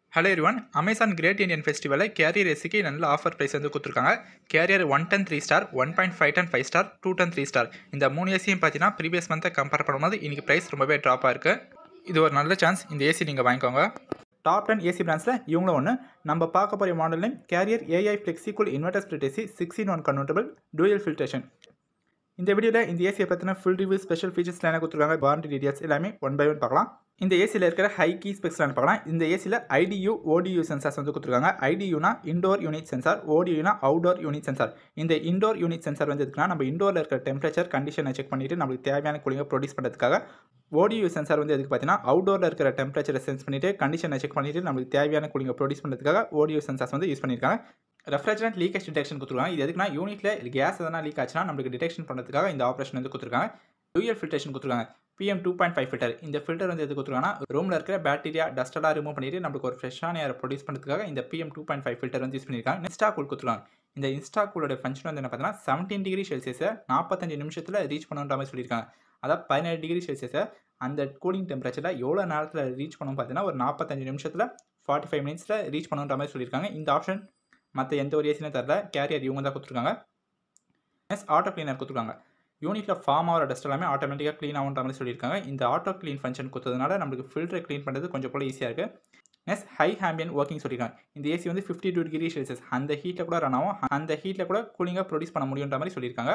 hello எரிவான் Amazon great Indian ஃபெஸ்டிவலில் Carrier ஏசிக்கு நல்ல ஆஃபர் ப்ரைஸ் வந்து கொடுத்துருக்காங்க Carrier one ton three star one point five ton five star two ton three star இந்த மூணு ஏசியும் பார்த்தீங்கன்னா ப்ரீவியஸ் மந்த்தை கம்பேர் பண்ணும்போது இன்றைக்கி ப்ரைஸ் ரொம்பவே ட்ராப்பாக இருக்குது இது ஒரு நல்ல சான்ஸ் இந்த ஏசி நீங்கள் வாங்கிக்கோங்க டாப் டென் ஏசி பிராண்ட்ஸில் இவங்களும் ஒன்று நம்ம பார்க்க போகிற model name Carrier AI Flexicool inverter split AC six in one convertible dual filtration இந்த வீடியோவில் இந்த ஏசியை பற்றின ஃபுல் ரிவ்யூ ஸ்பெஷல் ஃபீச்சர்ஸ் என்ன கொடுத்துருக்காங்க வாரண்டி டீடைல்ஸ் எல்லாமே ஒன் பை ஒன் பார்க்கலாம் இந்த ஏசியில் இருக்கிற ஹை கீ ஸ்பெக்ஸ்லாம் பார்க்கலாம் இந்த ஏசியில் ஐடியூ ஓடியூ சென்சார்ஸ் வந்து கொடுத்துருக்காங்க ஐடியூனா இண்டோர் யூனிட் சென்சார் ஓடியூனா அவுடோர் யூனிட் சென்சார் இந்த இண்டோர் யூனிட் சென்சார் வந்து எதுக்குன்னா நம்ம இண்டோரில் இருக்கிற டெம்பரேச்சர் கண்டிஷனை செக் பண்ணிவிட்டு நம்மளுக்கு தேவையான கூலிங்கை ப்ரொடியூஸ் பண்ணுறதுக்காக ஓடியூ சென்சார் வந்து எதுக்கு பார்த்தீங்கன்னா அவுடோரில் இருக்கிற டெம்பரேச்சரை சென்ஸ் பண்ணிவிட்டு கண்டிஷனை செக் பண்ணிவிட்டு நம்மளுக்கு தேவையான கூலிங்கை ப்ரொடியூஸ் பண்ணுறதுக்காக ஓடியூ சென்சார்ஸ் வந்து யூஸ் பண்ணியிருக்காங்க ரெஃப்ரிஜரண்ட் லீக்கேஜ் டிடெக்ஷன் கொடுத்துருக்காங்க இது எதுக்குன்னா யூனிட்டில் கேஸ் எதனா லீக் ஆச்சுன்னா நம்மளுக்கு டிடெக்ஷன் பண்ணுறதுக்காக இந்த ஆப்ரேஷன் வந்து கொடுத்துருக்காங்க டூயல் ஃபில்ட்ரேஷன் கொடுத்துருக்காங்க PM two point five filter இந்த ஃபில்டர் வந்து எது கொடுத்துருக்காங்கன்னா ரூமில் இருக்கிற பேக்டீரியா டஸ்டெல்லாம் ரிமூவ் பண்ணிட்டு நம்மளுக்கு ஒரு ஃப்ரெஷ்ஷான ஏர் ப்ரொடியூஸ் பண்ணுறதுக்காக இந்த PM two point five filter வந்து யூஸ் பண்ணியிருக்காங்க இன்ஸ்டா கூல் கொடுத்துருக்காங்க இந்த இன்ஸ்டா கூலோட ஃபங்க்ஷன் வந்து என்ன பார்த்தீங்கன்னா செவன்டீன் டிகிரி செல்சியஸை நாற்பத்தஞ்சு நிமிஷத்தில் ரீச் பண்ணுன்ற மாதிரி சொல்லியிருக்காங்க அதாவது பதினேழு டிகிரி செல்சியஸை அந்த கூலிங் டெம்பரேச்சரில் எவ்வளோ நேரத்தில் ரீச் பண்ணணும் பார்த்தீங்கன்னா ஒரு நாற்பத்தஞ்சு நிமிஷத்தில் ஃபார்ட்டி ஃபைவ் மினிட்ஸில் ரீச் பண்ணுன்ற மாதிரி சொல்லியிருக்காங்க இந்த ஆப்ஷன் மற்ற எந்த ஒரு ஏசியும் தரல கேரியர் இவங்க தான் கொடுத்துருக்காங்க நெக்ஸ்ட் ஆட்டோ கிளீனர் கொடுத்துருக்காங்க யூனிட்டில் ஃபார்ம் ஆகிற டஸ்ட் எல்லாமே ஆட்டோமேட்டிக்காக க்ளீன் ஆகுன்ற மாதிரி சொல்லியிருக்காங்க இந்த ஆட்டோ க்ளீன் ஃபங்க்ஷன் கொடுத்ததுனால நம்மளுக்கு ஃபில்டரை க்ளீன் பண்ணுறது கொஞ்சம் போல ஈஸியாக இருக்குது நெக்ஸ்ட் ஹை ஹேம்பியன் ஒர்க்கிங் சொல்லியிருக்காங்க இந்த ஏசி வந்து ஃபிஃப்டி டூ டிகிரி செல்சியஸ் அந்த ஹீட்டில் கூட ரன் ஆகும் அந்த ஹீட்டில் கூட கூலிங்காக ப்ரொடியூஸ் பண்ண முடியுன்ற மாதிரி சொல்லியிருக்காங்க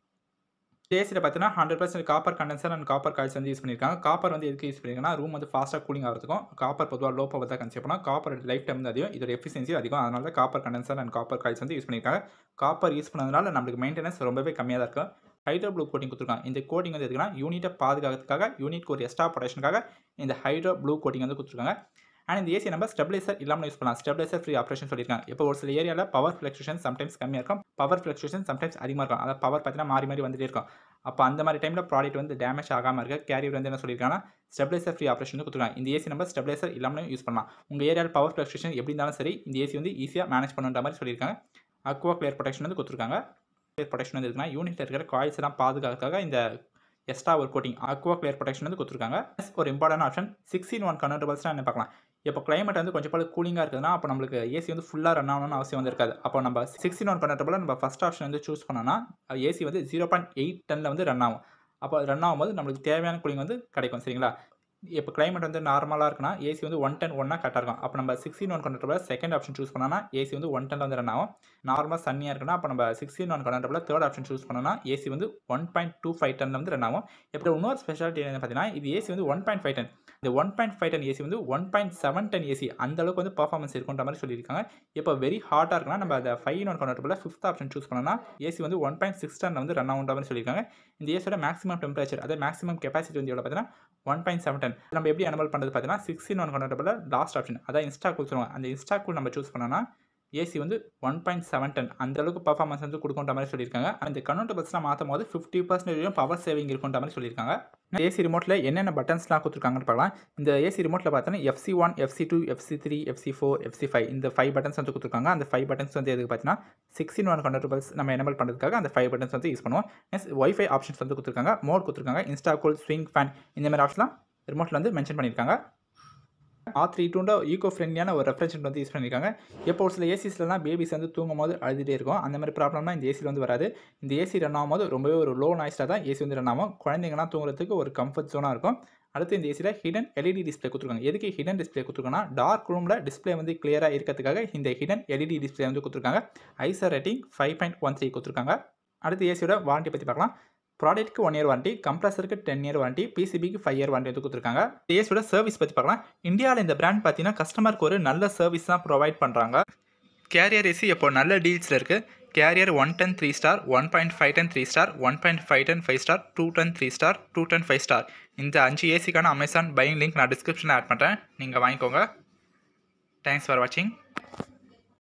ஏசியில் பார்த்தீங்கன்னா hundred percent copper condenser and copper coils வந்து யூஸ் பண்ணியிருக்காங்க காப்பர் வந்து எதுக்கு யூஸ் பண்ணியிருக்காங்கன்னா ரூம் வந்து ஃபாஸ்ட்டாக கூலிங் ஆகிறதுக்கும் காப்பர் பொதுவாக லோ பவர் தான் கன்சியூம் பண்ணால் காப்பர் லைஃப் டைம் வந்து அதிகம் இதோட எஃபிஷியன்சி அதிகம் அதனால தான் copper condenser and copper coils வந்து யூஸ் பண்ணியிருக்காங்க காப்பர் யூஸ் பண்ணதுனால நம்மளுக்கு மெயின்டெனன்ஸ் ரொம்பவே கம்மியாக தான் இருக்கும் ஹைட்ரோ ப்ளூ கோட்டிங் கொடுத்துருக்காங்க இந்த கோட்டிங் வந்து எதுக்குன்னா யூனிட்டை பாதுகாக்கிறதுக்காக யூனிட்க்கு ஒரு எக்ஸ்ட்ரா ப்ரொடெக்ஷனுக்காக இந்த ஹைட்ரோ ப்ளூ கோட்டிங் வந்து கொடுத்துருக்காங்க அண்ட் இந்த ஏசி நம்ம ஸ்டெபிலைசர் இல்லாமல் யூஸ் பண்ணலாம் ஸ்டெபிலைசர் ஃப்ரீ ஆப்ரேஷன் சொல்லியிருக்காங்க இப்போ ஒரு சில ஏரியாவில் பவர் ஃப்ளக்சுவேஷன் சம்டைம்ஸ் கம்மியாக இருக்கும் பவர் ஃப்ளக்சுவேஷன் சம்டைம்ஸ் அதிகமாக இருக்கும் அதாவது பவர் பார்த்தீங்கன்னா மாறி மாறி வந்துட்டே இருக்கும் அப்போ அந்த மாதிரி டைமில் ப்ராடக்ட் வந்து டேமேஜ் ஆகாமல் இருக்க கேரியர் வந்து என்ன சொல்லியிருக்காங்கன்னா ஸ்டெபிலைசர் ஃப்ரீ ஆப்ரேஷன் வந்து கொடுத்துருக்காங்க இந்த ஏசி நம்ம ஸ்டெபிலைசர் இல்லாமல் யூஸ் பண்ணலாம் உங்கள் ஏரியாவில் பவர் ஃப்ளக்சுவேஷன் எப்படி இருந்தாலும் சரி இந்த ஏசி வந்து ஈஸியாக மேனேஜ் பண்ணுற மாதிரி சொல்லியிருக்காங்க அக்வா கிளியர் ப்ரொடெக்ஷன் வந்து கொடுத்துருக்காங்க கிளியர் ப்ரொடெக்ஷன் வந்து இருக்குன்னா யூனிட்டில் இருக்கிற காயில்ஸ் எல்லாம் பாதுகாக்கிறதுக்காக இந்த எக்ஸ்ட்ரா ஒரு கோட்டிங் அக்வா கிளியர் ப்ரொடெக்ஷன் வந்து கொடுத்துருக்காங்க ஒரு இம்பார்ட்டன் ஆப்ஷன் சிக்ஸ்டின் ஒன் கன்வெர்டபிள்ஸ்லாம் என்ன பார்க்கலாம் இப்போ கிளைமேட் வந்து கொஞ்சம் பல கூலிங்காக இருக்குதுன்னா அப்போ நம்மளுக்கு ஏசி வந்து ஃபுல்லாக ரன் ஆகணும்னு அவசியம் வந்து இருக்காது அப்போ நம்ம சிக்ஸ்டின் ஒன் கன்வெர்டபிள் நம்ம ஃபஸ்ட் ஆப்ஷன் வந்து சூஸ் பண்ணோன்னா ஏசி வந்து ஜீரோ பாயிண்ட் எயிட் டெனில் வந்து ரன் ஆகும் அப்போ ரன் ஆகும்போது நம்மளுக்கு தேவையான கூலிங் வந்து கிடைக்கும் சரிங்களா இப்போ கிளைமேட் வந்து நார்மலாக இருக்குன்னா ஏசி வந்து ஒன் டென் ஒன்னா கரெக்டாக இருக்கும் அப்போ நம்ம six in one convertible second option choose பண்ணோன்னா ஏசி வந்து ஒன் டெனில் வந்து ரன் ஆகும் நார்மலாக சன்னியாக இருக்குன்னா அப்போ நம்ம six in one convertible third option choose பண்ணோன்னா ஏசி வந்து ஒன் பாயிண்ட் டூ ஃபைவ் டென்ல வந்து ரன் ஆகும் இப்போ இன்னொரு ஸ்பெஷாலிட்டி என்ன பார்த்தீங்கன்னா இது ஏசி வந்து ஒன் பாயிண்ட் ஃபைவ் டென் இந்த one point five ton AC வந்து one point seven ton AC அந்த அளவுக்கு வந்து பர்ஃபார்மன்ஸ் இருக்குன்ற மாதிரி சொல்லியிருக்காங்க இப்போ வெரி ஹாட்டாக இருக்குன்னா நம்ம அந்த five one convertible fifth option choose பண்ணோம்னா ஏசி வந்து ஒன் பாயிண்ட் சிக்ஸ் டென் வந்து ரன் ஆகுன்ற மாதிரி சொல்லியிருக்காங்க இந்த ஏசியோட மேக்ஸிமம் டெம்பரேச்சர் அதாவது மேக்ஸிமம் கெப்பாசிட்டி வந்து எவ்வளோ பார்த்தீங்கன்னா ஒன் பாயிண்ட் செவன் டென் நம்ம எப்படி அனபல் பண்ணுறது பார்த்தீங்கன்னா six in one convertible last option அதான் இன்ஸ்டா கூல் சொல்லுவாங்க அந்த இன்ஸ்டா கூல் நம்ம சூஸ் பண்ணோம்னா ஏசி வந்து ஒன் பாயிண்ட் செவன் டென் அந்த அளவுக்கு பர்ஃபார்மன்ஸ் வந்து கொடுக்குன்ற மாதிரி சொல்லியிருக்காங்க அந்த கன்வெர்டபிள்ஸ்லாம் மாற்றும் போது ஃபிஃப்டி பர்சன்டேஜும் பவர் சேவிங் இருக்குன்ற மாதிரி சொல்லியிருக்காங்க ஏசி ரிமோட்டில் என்னென்ன பட்டன்ஸ்லாம் கொடுத்துருக்காங்கன்னு பார்க்கலாம் இந்த ஏசி ரிமோட்டில் பார்த்தோன்னா FC one FC two FC three FC four FC five இந்த ஃபைவ் பட்டன்ஸ் வந்து கொடுத்துருக்காங்க அந்த ஃபைவ் பட்டன்ஸ் வந்து எதுக்கு பார்த்தீங்கன்னா சிக்ஸ்டின் ஒன் கன்வெர்டபிள்ஸ் நம்ம எனபிள் பண்ணுறதுக்காக அந்த ஃபைவ் பட்டன்ஸ் வந்து யூஸ் பண்ணுவோம் நெக்ஸ்ட் ஒய்ஃபை ஆப்ஷன்ஸ் வந்து கொடுத்துருக்காங்க மோட் கொடுத்துருக்காங்க இன்ஸ்டா கூல் ஸ்விங் ஃபேன் இந்த மாதிரி ஆப்ஷன்லாம் ரிமோட்டில் வந்து மென்ஷன் பண்ணியிருக்காங்க ஆர் த்ரீ டூண்ட ஈகோ ஃப்ரெண்ட்லியான ஒரு ரெஃப்ரிஜரேட் வந்து யூஸ் பண்ணியிருக்காங்க இப்போ ஒரு சில ஏசிஸ்லாம் பேபிஸ் வந்து தூங்கும் போது அழுதுகிட்டே இருக்கும் அந்த மாதிரி ப்ராப்ளம்லாம் இந்த ஏசியில் வந்து வராது இந்த ஏசி ரன் ஆகும்போது ரொம்பவே ஒரு லோ நாய்ஸில் தான் ஏசி வந்து ரன் ஆகும் குழந்தைங்கலாம் தூங்குறதுக்கு ஒரு கம்ஃபர்ட் ஜோனாக இருக்கும் அடுத்து இந்த ஏசியில் ஹிடன் எல்இடி டிஸ்பிளே கொடுத்துருக்காங்க எதுக்கு ஹிடன் டிஸ்பிளே கொடுத்துருக்காங்கன்னா டார்க் ரூமில் டிஸ்பிளே வந்து கிளியராக இருக்கிறதுக்காக இந்த ஹிடன் எல்இடி டிஸ்பிளே வந்து கொடுத்துருக்காங்க ISEER rating five point one three கொடுத்துருக்காங்க அடுத்து ஏசியோட வாரண்டி பற்றி பார்க்கலாம் ப்ராடக்ட்க்கு ஒன் இயர் வாரண்டி கம்ப்ரஸருக்கு டென் இயர் வாரண்டி பிசிபிக்கு ஃபைவ் இயர் வாரண்டி வந்து கொடுத்துருக்காங்க ஏசியோட சர்வீஸ் பற்றி பார்க்கலாம் இந்தியாவில் இந்த பிராண்ட் பார்த்தீங்கன்னா கஸ்டமருக்கு ஒரு நல்ல சர்வீஸ் தான் ப்ரொவைட் பண்ணுறாங்க கேரியர் ஏசி இப்போ நல்ல டீல்ஸில் இருக்குது Carrier one ton three star one point five ton three star one point five ton five star two ton three star two ton five star இந்த அஞ்சு ஏசிக்கான அமேசான் பையிங் லிங்க் நான் டிஸ்கிரிப்ஷனில் add பண்ணுறேன் நீங்கள் வாங்கிக்கோங்க தேங்க்ஸ் ஃபார் வாட்சிங்